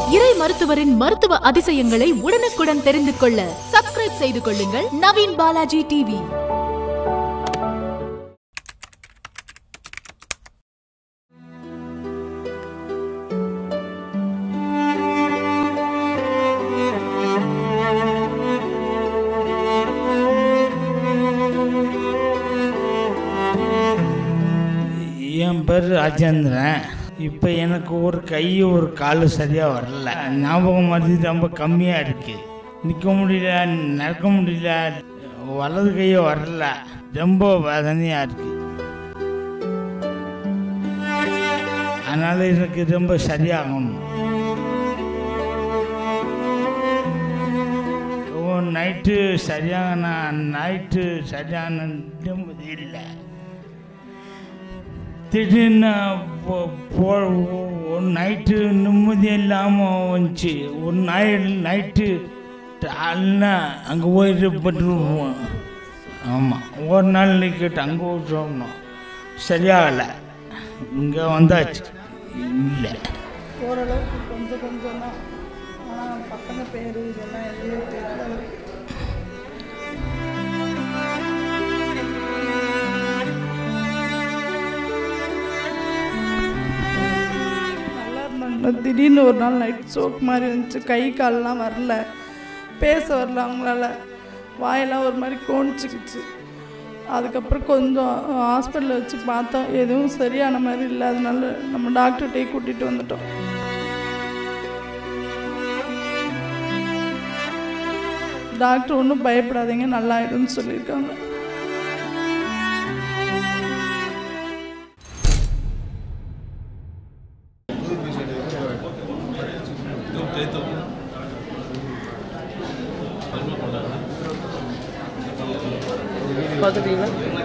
இறை மருத்துவரின் மருத்துவ அதிசயங்களை உடனுக்குடன் தெரிந்து கொள்ள சப்ஸ்கிரைப் செய்து கொள்ளுங்கள் நவீன் பாலாஜி டிவி என் பேர் ராஜேந்திரன் இப்போ எனக்கு ஒரு கை ஒரு கால் சரியாக வரல ஞாபகம் மருதி ரொம்ப கம்மியாக இருக்குது நிற்க முடியல நடக்க முடியல வலது கையை வரல ரொம்ப வேதனையாக இருக்குது அதனால் எனக்கு ரொம்ப சரியாகணும் ஓ நைட்டு சரியான நைட்டு சரியான நிம்மதி இல்லை திடீர்னு போ- போ ஒரு நைட்டு நிம்மதி இல்லாமல் வந்துச்சு ஒரு நாய் நைட்டு டால்னா அங்கே போயிட்டு பட்டுருவோம் ஆமாம் ஒரு நாள் நிற்கிட்டு அங்கே போய் சொல்லணும் சரியாகலை இங்கே வந்தாச்சு இல்லை ஓரளவுக்கு கொஞ்சம் கொஞ்சம் தான் ஆனால் பசங்க பேர் இதெல்லாம் எதுவுமே தெரியல நல்லா இருந்தாங்க திடீர்னு ஒரு நாள் நைட் சோக் மாதிரி இருந்துச்சு கை கால்லாம் வரல பேச வரல அவங்களால வாயெல்லாம் ஒரு மாதிரி கோணிச்சிக்கிச்சு அதுக்கப்புறம் கொஞ்சம் ஹாஸ்பிட்டலில் வச்சு பார்த்தோம் எதுவும் சரியான மாதிரி இல்லை அதனால நம்ம டாக்டர்கிட்டே கூட்டிகிட்டு வந்துட்டோம் டாக்டர் ஒன்றும் பயப்படாதீங்க நல்லா ஆயிடும்னு சொல்லியிருக்காங்க பார்த்துட்டீங்களா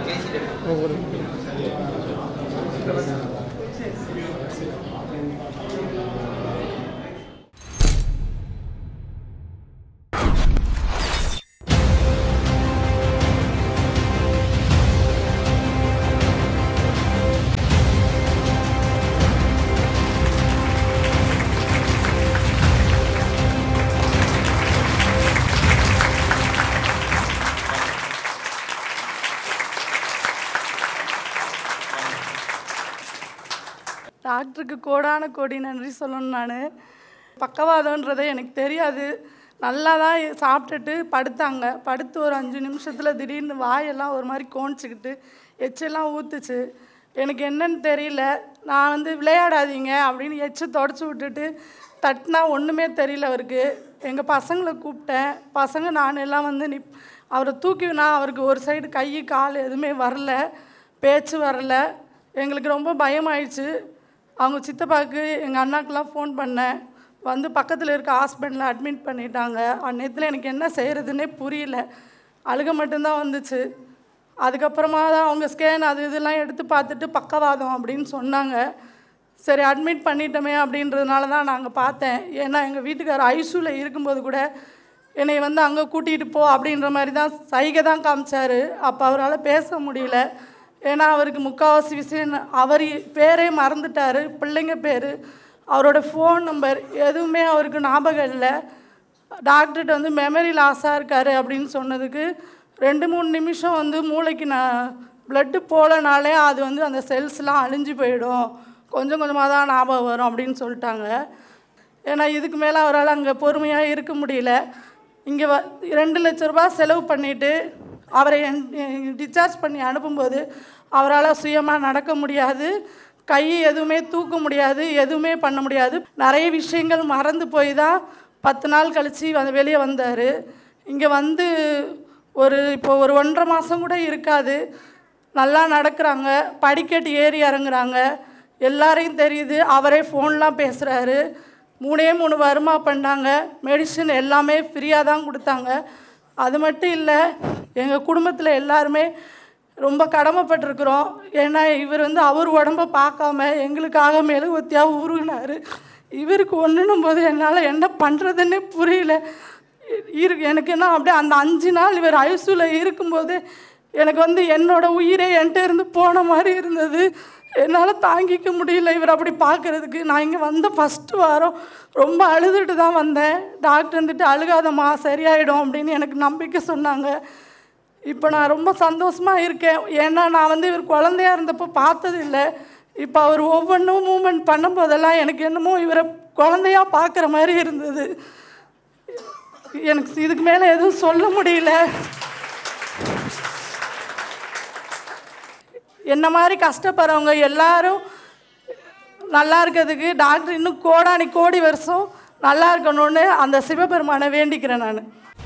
டாக்டருக்கு கோடான கோடி நன்றி சொல்லணும் நான் பக்கவாதம்ன்றதே எனக்கு தெரியாது நல்லா தான் சாப்பிட்டுட்டு படுத்தாங்க படுத்து ஒரு அஞ்சு நிமிஷத்தில் திடீர்னு வாயெல்லாம் ஒரு மாதிரி கோணிச்சிக்கிட்டு எச்செல்லாம் ஊற்றுச்சு எனக்கு என்னன்னு தெரியல நான் வந்து விளையாடாதீங்க அப்படின்னு எச்சை தொடச்சி விட்டுட்டு தட்டினா ஒன்றுமே தெரியல அவருக்கு எங்கள் பசங்களை கூப்பிட்டேன் பசங்க நான் எல்லாம் வந்து நிப் அவரை தூக்கினா அவருக்கு ஒரு சைடு கை கால் எதுவுமே வரல பேச்சு வரல எங்களுக்கு ரொம்ப பயமாயிடுச்சு அவங்க சித்தப்பாவுக்கு எங்கள் அண்ணாக்கெலாம் ஃபோன் பண்ணேன் வந்து பக்கத்தில் இருக்க ஹாஸ்பிட்டலில் அட்மிட் பண்ணிட்டாங்க அந்நேரத்தில் எனக்கு என்ன செய்கிறதுனே புரியல அழுக மட்டும்தான் வந்துச்சு அதுக்கப்புறமா தான் அவங்க ஸ்கேன் அது இதெல்லாம் எடுத்து பார்த்துட்டு பக்கவாதம் அப்படின்னு சொன்னாங்க சரி அட்மிட் பண்ணிட்டோமே அப்படின்றதுனால தான் நாங்கள் பார்த்தேன் ஏன்னா எங்கள் வீட்டுக்காரர் ஐசியூவில் இருக்கும்போது கூட என்னை வந்து அங்கே கூட்டிகிட்டு போ அப்படின்ற மாதிரி தான் சைகை தான் காமிச்சார் அப்போ அவரால் பேச முடியல ஏன்னா அவருக்கு முக்கால்வாசி விஷயம் அவர் பேரே மறந்துட்டார் பிள்ளைங்க பேர் அவரோட ஃபோன் நம்பர் எதுவுமே அவருக்கு ஞாபகம் இல்லை டாக்டர்கிட்ட வந்து மெமரி லாஸாக இருக்கார் அப்படின்னு சொன்னதுக்கு ரெண்டு மூணு நிமிஷம் வந்து மூளைக்கு நான் ப்ளட்டு போகலனாலே அது வந்து அந்த செல்ஸ்லாம் அழிஞ்சு போயிடும் கொஞ்சம் கொஞ்சமாக தான் ஞாபகம் வரும் அப்படின்னு சொல்லிட்டாங்க ஏன்னா இதுக்கு மேலே அவரால் அங்கே பொறுமையாக இருக்க முடியல இங்கே வ ரெண்டு லட்ச ரூபாய் செலவு பண்ணிவிட்டு அவரை டிஸ்சார்ஜ் பண்ணி அனுப்பும்போது அவரால் சுயமாக நடக்க முடியாது கை எதுவுமே தூக்க முடியாது எதுவுமே பண்ண முடியாது நிறைய விஷயங்கள் மறந்து போய் தான் பத்து நாள் கழித்து வந்து வெளியே வந்தார் இங்கே வந்து ஒரு இப்போ ஒரு ஒன்றரை மாதம் கூட இருக்காது நல்லா நடக்கிறாங்க படிக்கட்டு ஏறி இறங்குறாங்க எல்லாரையும் தெரியுது அவரே ஃபோன்லாம் பேசுகிறாரு மூணே மூணு வருமா பண்ணாங்க மெடிசன் எல்லாமே ஃப்ரீயாக தான் கொடுத்தாங்க அது மட்டும் இல்லை எங்கள் குடும்பத்தில் எல்லாருமே ரொம்ப கடமைப்பட்டிருக்கிறோம் ஏன்னா இவர் வந்து அவர் உடம்ப பார்க்காம எங்களுக்காக மெழுகுவத்தியாக உருகினார் இவருக்கு ஒன்றுனும் போது என்னால் என்ன பண்ணுறதுன்னே புரியல இரு எனக்கு என்ன அப்படியே அந்த அஞ்சு நாள் இவர் ஐசியூவில் இருக்கும்போது எனக்கு வந்து என்னோட உயிரே என்கிட்ட இருந்து போன மாதிரி இருந்தது என்னால் தாங்கிக்க முடியல இவர் அப்படி பார்க்குறதுக்கு நான் இங்கே வந்த ஃபஸ்ட்டு வாரம் ரொம்ப அழுதுட்டு தான் வந்தேன் டாக்டர் வந்துட்டு அழுகாதம்மா சரியாயிடும் அப்படின்னு எனக்கு நம்பிக்கை சொன்னாங்க இப்போ நான் ரொம்ப சந்தோஷமாக இருக்கேன் ஏன்னா நான் வந்து இவர் குழந்தையா இருந்தப்போ பார்த்தது இல்லை இப்போ அவர் ஒவ்வொன்றும் மூமெண்ட் பண்ணும்போதெல்லாம் எனக்கு என்னமோ இவரை குழந்தையா பார்க்குற மாதிரி இருந்தது எனக்கு இதுக்கு மேலே எதுவும் சொல்ல முடியல என்ன மாதிரி கஷ்டப்படுறவங்க எல்லாரும் நல்லா இருக்கிறதுக்கு டாக்டர் இன்னும் கோடானி கோடி வருஷம் நல்லா இருக்கணும்னு அந்த சிவபெருமானை வேண்டிக்கிறேன் நான்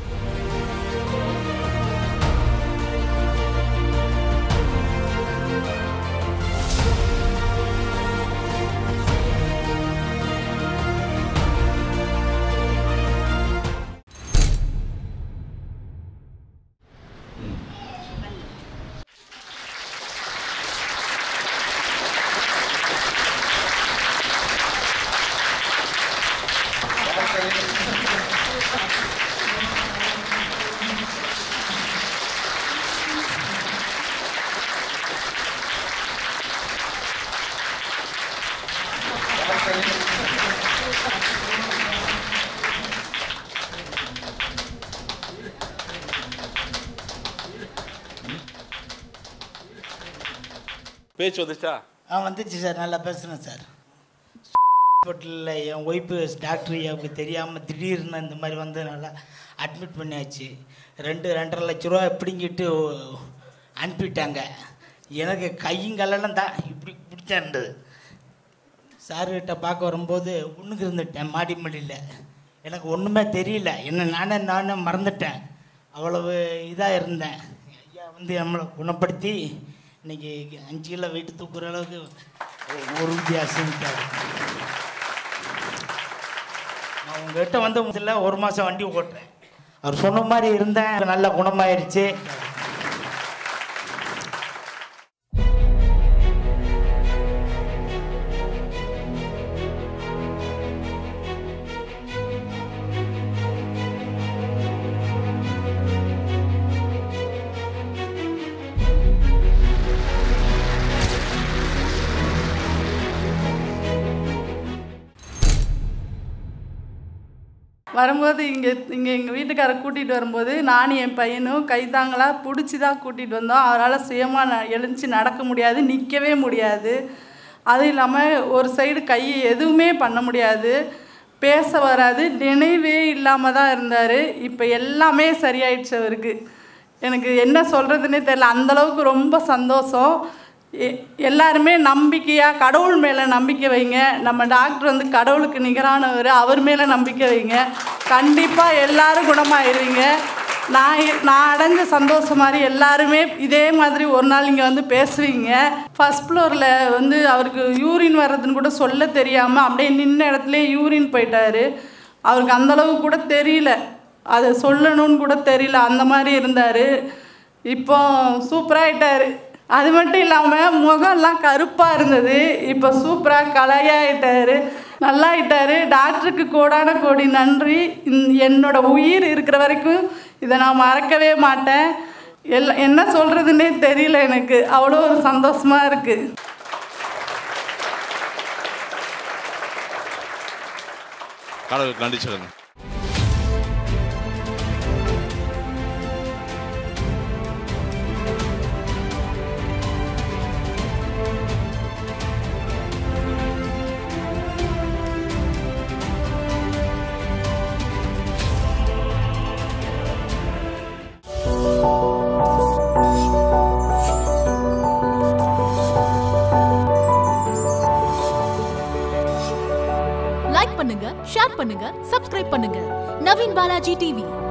பேச்சு வந்துச்சா ஆ வந்துச்சு சார் நல்லா பேசுகிறேன் சார் ஹாஸ்பிட்டலில் என் ஒய்ஃபு டாக்டர் அவருக்கு தெரியாமல் திடீர்னு இந்த மாதிரி வந்ததுனால அட்மிட் பண்ணியாச்சு ரெண்டு ரெண்டரை லட்ச ரூபா பிடிங்கிட்டு அனுப்பிட்டாங்க எனக்கு கையும் கல்லெல்லாம் தான் இப்படி பிடிச்சா இருந்தது சாருக்கிட்ட பார்க்க வரும்போது ஒன்றுக்கு இருந்துட்டேன் மாடி மடியில் எனக்கு ஒன்றுமே தெரியல என்ன நானே நானே மறந்துட்டேன் அவ்வளவு இதாக இருந்தேன் ஐயா வந்து நம்மளை குணப்படுத்தி இன்னைக்கு அஞ்சு கிலோ வெயிட் தூக்குற அளவுக்கு ஒரு வித்தியாசம் நான் உங்ககிட்ட வந்து முதல்ல ஒரு மாதம் வண்டி ஓட்டுறேன் அவர் சொன்ன மாதிரி இருந்தேன் நல்ல குணமாயிருச்சு வரும்போது இங்கே இங்கே எங்கள் வீட்டுக்காரரை கூட்டிகிட்டு வரும்போது நானும் என் பையனும் கைத்தாங்களாக பிடிச்சி தான் கூட்டிகிட்டு வந்தோம் அவரால் சுயமாக ந எழுந்துச்சு நடக்க முடியாது நிற்கவே முடியாது அதுவும் இல்லாமல் ஒரு சைடு கை எதுவுமே பண்ண முடியாது பேச வராது நினைவே இல்லாமல் தான் இருந்தார் இப்போ எல்லாமே சரியாயிடுச்சு அவருக்கு எனக்கு என்ன சொல்கிறதுனே தெரியல அந்தளவுக்கு ரொம்ப சந்தோஷம் எ- எல்லாருமே நம்பிக்கையாக கடவுள் மேலே நம்பிக்கை வைங்க நம்ம டாக்டர் வந்து கடவுளுக்கு நிகரானவர் அவர் மேலே நம்பிக்கை வைங்க கண்டிப்பாக எல்லாரும் குணமாயிருவீங்க நான் இ- நான் அடைஞ்ச சந்தோஷம் மாதிரி எல்லாருமே இதே மாதிரி ஒரு நாள் இங்கே வந்து பேசுவீங்க ஃபர்ஸ்ட் ஃப்ளோரில் வந்து அவருக்கு யூரின் வர்றதுன்னு கூட சொல்ல தெரியாமல் அப்படியே நின்ன இடத்துல யூரின் போயிட்டாரு அவருக்கு அந்தளவு கூட தெரியல அதை சொல்லணும்னு கூட தெரியல அந்த மாதிரி இருந்தார் இப்போ சூப்பராகிட்டாரு அது மட்டும் இல்லாமல் முகம்லாம் கருப்பாக இருந்தது இப்போ சூப்பராக கலையாயிட்டாரு நல்லா ஆயிட்டாரு டாக்டருக்கு கோடான கோடி நன்றி இந்- என்னோட உயிர் இருக்கிற வரைக்கும் இதை நான் மறக்கவே மாட்டேன் எல் என்ன சொல்கிறதுனே தெரியல எனக்கு அவ்வளோ ஒரு சந்தோஷமாக இருக்குது கடவுளுக்கு நன்றி சொல்லுங்க லைக் பண்ணுங்க ஷேர் பண்ணுங்க சப்ஸ்கிரைப் பண்ணுங்க நவீன் பாலாஜி டிவி